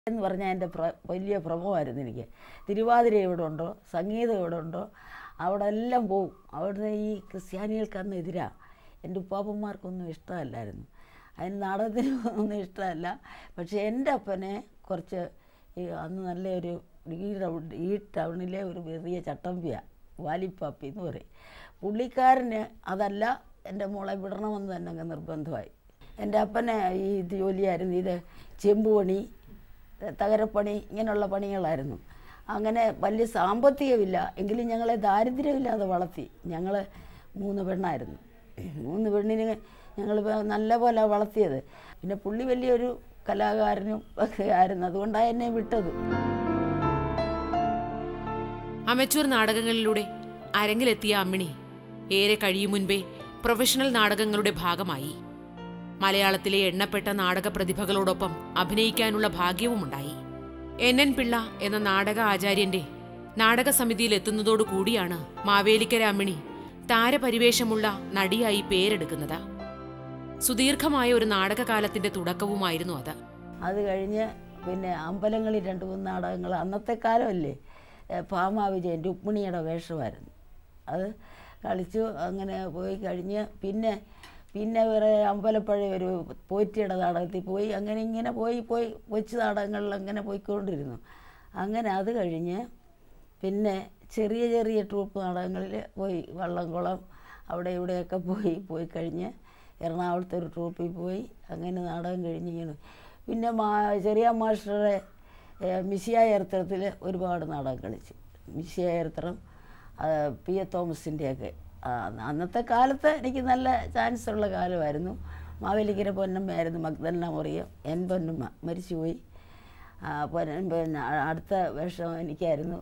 എന്ന് പറഞ്ഞാൽ എൻ്റെ പ്ര വലിയ ഭ്രമമായിരുന്നു എനിക്ക് തിരുവാതിര എവിടെ ഉണ്ടോ സംഗീതം എവിടെ ഉണ്ടോ അവിടെ എല്ലാം പോവും അവിടുന്ന് ഈ ക്രിസ്ത്യാനികൾക്ക് അന്ന് എതിരാ എൻ്റെ ഉപ്പാപ്പന്മാർക്കൊന്നും ഇഷ്ടമല്ലായിരുന്നു അതിന് നാടകത്തിന് ഒന്നും ഇഷ്ടമല്ല പക്ഷേ എൻ്റെ അപ്പനെ കുറച്ച് ഈ അന്ന് നല്ലൊരു ഈ ടൗൺ ഈ ടൗണിലെ ഒരു ചെറിയ ചട്ടമ്പിയാണ് വാലിപ്പാപ്പി എന്ന് പറയും പുള്ളിക്കാരന് അതല്ല എൻ്റെ മോളെ വിടണമെന്ന് തന്നെ അങ്ങ് നിർബന്ധമായി എൻ്റെ അപ്പനെ ഈ ഇത് ജോലിയായിരുന്നു ഇത് ചെമ്പ് പണി തകരപ്പണി ഇങ്ങനെയുള്ള പണികളായിരുന്നു അങ്ങനെ വലിയ സാമ്പത്തികമില്ല എങ്കിലും ഞങ്ങളെ ദാരിദ്ര്യമില്ലാതെ വളർത്തി ഞങ്ങൾ മൂന്ന് പെണ്ണായിരുന്നു മൂന്ന് പെണ്ണിന് ഞങ്ങൾ നല്ല പോലെ വളർത്തിയത് പിന്നെ പുള്ളി വലിയൊരു കലാകാരനും ഒക്കെ ആയിരുന്നു അതുകൊണ്ടാണ് എന്നെ വിട്ടത് അമച്വർ നാടകങ്ങളിലൂടെ അരങ്ങിലെത്തിയ അമ്മിണി ഏറെ കഴിയും മുൻപേ പ്രൊഫഷണൽ നാടകങ്ങളുടെ ഭാഗമായി മലയാളത്തിലെ എണ്ണപ്പെട്ട നാടക പ്രതിഭകളോടൊപ്പം അഭിനയിക്കാനുള്ള ഭാഗ്യവുമുണ്ടായി എൻ എൻ പിള്ള എന്ന നാടക ആചാര്യന്റെ നാടക സമിതിയിൽ എത്തുന്നതോടു കൂടിയാണ് മാവേലിക്കര അമ്മിണി താരപരിവേഷമുള്ള നടിയായി പേരെടുക്കുന്നത് സുദീർഘമായ ഒരു നാടകകാലത്തിന്റെ തുടക്കവുമായിരുന്നു അത് അത് കഴിഞ്ഞ് പിന്നെ അമ്പലങ്ങളിൽ രണ്ട് മൂന്ന് നാടകങ്ങൾ അന്നത്തെ കാലമല്ലേ ഏഹ് ഭാമാ വിജയൻ രുക്മിണിയുടെ വേഷമായിരുന്നു അത് കളിച്ചു അങ്ങനെ പോയി കഴിഞ്ഞ് പിന്നെ പിന്നെ വേറെ അമ്പലപ്പഴയ ഒരു പോറ്റിയുടെ നാടകത്തിൽ പോയി അങ്ങനെ ഇങ്ങനെ പോയി പോയി കൊച്ചു നാടകങ്ങളിൽ അങ്ങനെ പോയിക്കൊണ്ടിരുന്നു അങ്ങനെ അത് കഴിഞ്ഞ് പിന്നെ ചെറിയ ചെറിയ ട്രൂപ്പ് നാടകങ്ങളിൽ പോയി വള്ളംകുളം അവിടെ ഇവിടെയൊക്കെ പോയി പോയി കഴിഞ്ഞ് എറണാകുളത്തെ ഒരു ട്രൂപ്പിൽ പോയി അങ്ങനെ നാടകം കഴിഞ്ഞിങ്ങനെ പിന്നെ മാ ചെറിയ മാസ്റ്ററുടെ ഏഹ്, മിശിയായ ചരിത്രത്തിൽ ഒരുപാട് നാടകം കളിച്ചു മിശിയായ ചരിത്രം ആ, പി എ തോമസിൻ്റെയൊക്കെ ആ, അന്നത്തെ കാലത്ത് എനിക്ക് നല്ല ചാൻസ് ഉള്ള കാലമായിരുന്നു മാവേലിക്കര പൊന്നമ്മയായിരുന്നു മഗ്ദലന മറിയം എൻ പൊന്നമ്മ മരിച്ചുപോയി ആ, പൊന്ന- പിന്നെ അടുത്ത വേഷം എനിക്കായിരുന്നു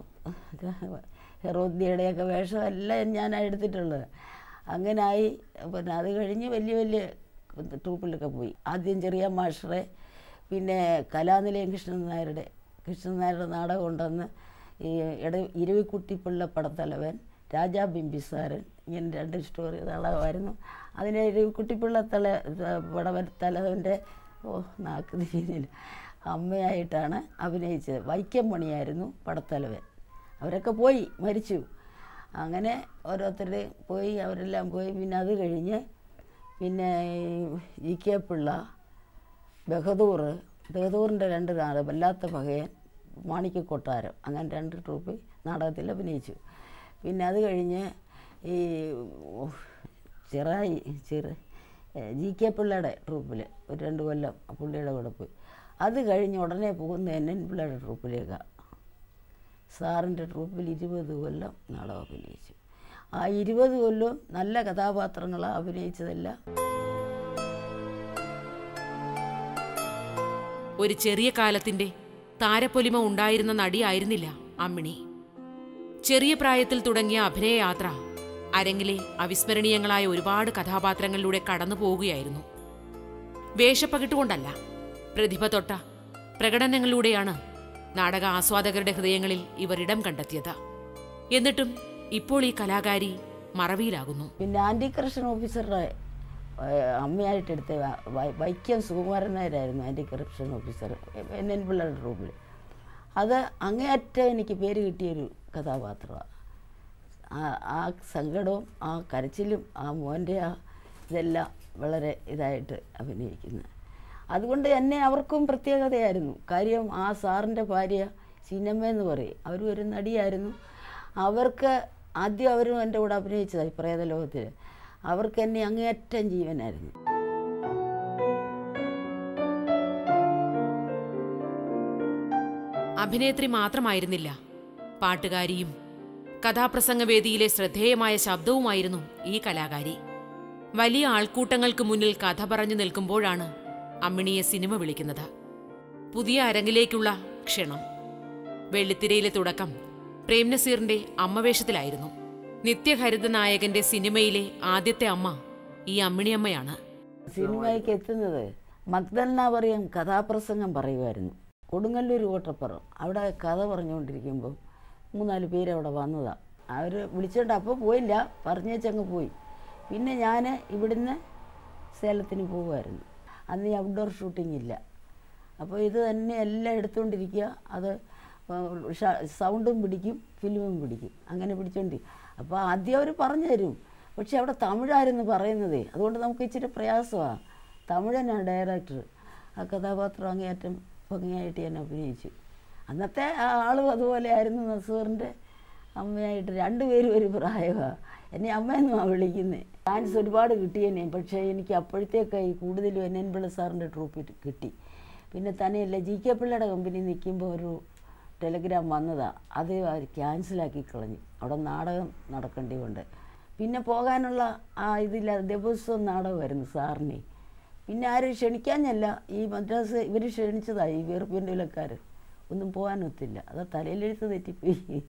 ഹെറോദ്യയുടെയൊക്കെ വേഷം എല്ലാം ഞാൻ എടുത്തിട്ടുള്ളത് അങ്ങനായി പിന്നെ അത് കഴിഞ്ഞ് വലിയ വലിയ ട്രൂപ്പിലൊക്കെ പോയി ആദ്യം ചെറിയ മാസ്റ്ററെ പിന്നെ കലാനിലയം കൃഷ്ണൻ നായരുടെ കൃഷ്ണൻ നായരുടെ നാടകം ഉണ്ടെന്ന് ഈ ഇട ഇരുവിക്കുട്ടിപ്പിള്ള പടത്തലവൻ രാജാ ബിംബിസാരൻ ഇങ്ങനെ രണ്ട് സ്റ്റോറി നാടകമായിരുന്നു അതിന് ഇരുവിക്കുട്ടിപ്പിള്ള തല പടവൻ തലവൻ്റെ ഓ നാക്ക് തിരിയുന്നില്ല അമ്മയായിട്ടാണ് അഭിനയിച്ചത് വൈക്കം മണിയായിരുന്നു പടത്തലവൻ അവരൊക്കെ പോയി മരിച്ചു അങ്ങനെ ഓരോരുത്തർ പോയി അവരെല്ലാം പോയി പിന്നെ അത് കഴിഞ്ഞ് പിന്നെ ജി കെ പിള്ള ബഹദൂർ ബഹദൂറിൻ്റെ രണ്ട് നാടകം വല്ലാത്ത പകയൻ മാണിക്യക്കൊട്ടാരം അങ്ങനെ രണ്ട് ട്രൂപ്പ് നാടകത്തിൽ അഭിനയിച്ചു പിന്നെ അത് കഴിഞ്ഞ് ഈ ചെറായി ചെറു ജി കെ പിള്ളയുടെ ട്രൂപ്പിൽ ഒരു രണ്ട് കൊല്ലം പുള്ളിയുടെ കൂടെ പോയി അത് കഴിഞ്ഞ് ഉടനെ പോകുന്ന എൻ എൻ പിള്ളയുടെ ട്രൂപ്പിലേക്കാണ് സാറിൻ്റെ ട്രൂപ്പിൽ ഇരുപത് കൊല്ലം നാടകം അഭിനയിച്ചു ആ ഇരുപത് കൊല്ലവും നല്ല കഥാപാത്രങ്ങളാണ് അഭിനയിച്ചതെല്ലാം ഒരു ചെറിയ കാലത്തിന്റെ താരപ്പൊലിമ ഉണ്ടായിരുന്ന നടിയായിരുന്നില്ല അമ്മിണി ചെറിയ പ്രായത്തിൽ തുടങ്ങിയ അഭിനയയാത്ര അരങ്ങിലെ അവിസ്മരണീയങ്ങളായ ഒരുപാട് കഥാപാത്രങ്ങളിലൂടെ കടന്നു പോവുകയായിരുന്നു വേഷപ്പകിട്ടുകൊണ്ടല്ല പ്രതിഭ തൊട്ട പ്രകടനങ്ങളിലൂടെയാണ് നാടക ആസ്വാദകരുടെ ഹൃദയങ്ങളിൽ ഇവർ ഇടം കണ്ടെത്തിയത് എന്നിട്ടും ഇപ്പോൾ ഈ കലാകാരി മറവിയിലാകുന്നു പിന്നെ ആൻറ്റി കറക്ഷൻ ഓഫീസറുടെ ഏഹ്, അമ്മയായിട്ടെടുത്ത വ- വൈ- വൈക്കം സുകുമാരൻ നായരായിരുന്നു anti corruption officer N N പിള്ളയുടെ ട്രൂപ്പിൽ അത് അങ്ങേയറ്റം എനിക്ക് പേര് കിട്ടിയൊരു കഥാപാത്രമാണ് ആ ആ സങ്കടവും ആ കരച്ചിലും ആ മോൻ്റെ ആ ഇതെല്ലാം വളരെ ഇതായിട്ട് അഭിനയിക്കുന്നത് അതുകൊണ്ട് തന്നെ അവർക്കും പ്രത്യേകതയായിരുന്നു കാര്യം ആ സാറിൻ്റെ ഭാര്യ സിനിമ എന്ന് പറയും അവരും ഒരു നടിയായിരുന്നു അവർക്ക് ആദ്യം അവരും എൻ്റെ കൂടെ അഭിനയിച്ചതായി പ്രേതലോകത്തിൽ അവർക്ക് എന്നെ അങ്ങേയറ്റം ജീവനായിരുന്നു അഭിനേത്രി മാത്രമായിരുന്നില്ല പാട്ടുകാരിയും കഥാപ്രസംഗവേദിയിലെ ശ്രദ്ധേയമായ ശബ്ദവുമായിരുന്നു ഈ കലാകാരി വലിയ ആൾക്കൂട്ടങ്ങൾക്ക് മുന്നിൽ കഥ പറഞ്ഞു നിൽക്കുമ്പോഴാണ് അമ്മിണിയെ സിനിമ വിളിക്കുന്നത് പുതിയ അരങ്ങിലേക്കുള്ള ക്ഷണം വെള്ളിത്തിരയിലെ തുടക്കം പ്രേംനസീറിന്റെ അമ്മവേഷത്തിലായിരുന്നു നിത്യഹരിത നായകന്റെ സിനിമയിലെ ആദ്യത്തെ അമ്മ ഈ അമ്മിണിയമ്മയാണ് സിനിമയ്ക്ക് എത്തുന്നത് മഗ്ദലന പറയും കഥാപ്രസംഗം പറയുമായിരുന്നു കൊടുങ്ങല്ലൂർ കോട്ടപ്പുറം അവിടെ കഥ പറഞ്ഞുകൊണ്ടിരിക്കുമ്പോൾ മൂന്നാല് പേര് അവിടെ വന്നതാണ് അവർ വിളിച്ചോണ്ട് അപ്പോൾ പോയില്ല പറഞ്ഞേച്ചങ്ങ് പോയി പിന്നെ ഞാൻ ഇവിടുന്ന് സേലത്തിന് പോകുമായിരുന്നു അന്ന് ഈ ഔട്ട്ഡോർ ഷൂട്ടിംഗ് ഇല്ല അപ്പോൾ ഇത് തന്നെ എല്ലാം എടുത്തുകൊണ്ടിരിക്കുക അത് ഷ- സൗണ്ടും പിടിക്കും ഫിലിമും പിടിക്കും അങ്ങനെ പിടിച്ചോണ്ടിരിക്കും അപ്പോൾ ആദ്യം അവർ പറഞ്ഞു തരും പക്ഷെ അവിടെ തമിഴായിരുന്നു പറയുന്നതേ അതുകൊണ്ട് നമുക്ക് ഇച്ചിരി പ്രയാസമാണ് തമിഴനാണ് ഡയറക്ടർ ആ കഥാപാത്രം അങ്ങേയറ്റം ഭംഗിയായിട്ട് ഞാൻ അഭിനയിച്ചു അന്നത്തെ ആ ആളും അതുപോലെ ആയിരുന്നു നസൂറിൻ്റെ അമ്മയായിട്ട് രണ്ടുപേരും ഒരു പ്രായമാണ് എന്നെ അമ്മയെന്നുമാണ് വിളിക്കുന്നത് ചാൻസ് ഒരുപാട് കിട്ടിയെന്നെ പക്ഷേ എനിക്ക് അപ്പോഴത്തേക്കായി കൂടുതലും എൻ എൻ പിള്ള സാറിൻ്റെ ട്രൂപ്പിൽ കിട്ടി പിന്നെ തന്നെയല്ല ജി കെ പിള്ളയുടെ കമ്പനി നിൽക്കുമ്പോൾ ഒരു ടെലഗ്രാം വന്നതാണ് അത് അവർ ക്യാൻസലാക്കി കളഞ്ഞു അവിടെ നാടകം നടക്കേണ്ടി കൊണ്ട് പിന്നെ പോകാനുള്ള ആ ഇതില്ല ദിവസവും നാടകമായിരുന്നു സാറിനെ പിന്നെ ആരും ക്ഷണിക്കാഞ്ഞല്ല ഈ മദ്രാസ് ഇവർ ക്ഷണിച്ചതാണ് ഈ വീർപ്പിൻ്റെ ഒന്നും പോകാനൊത്തില്ല അത് തലയിലെഴുത്ത് തെറ്റിപ്പോയി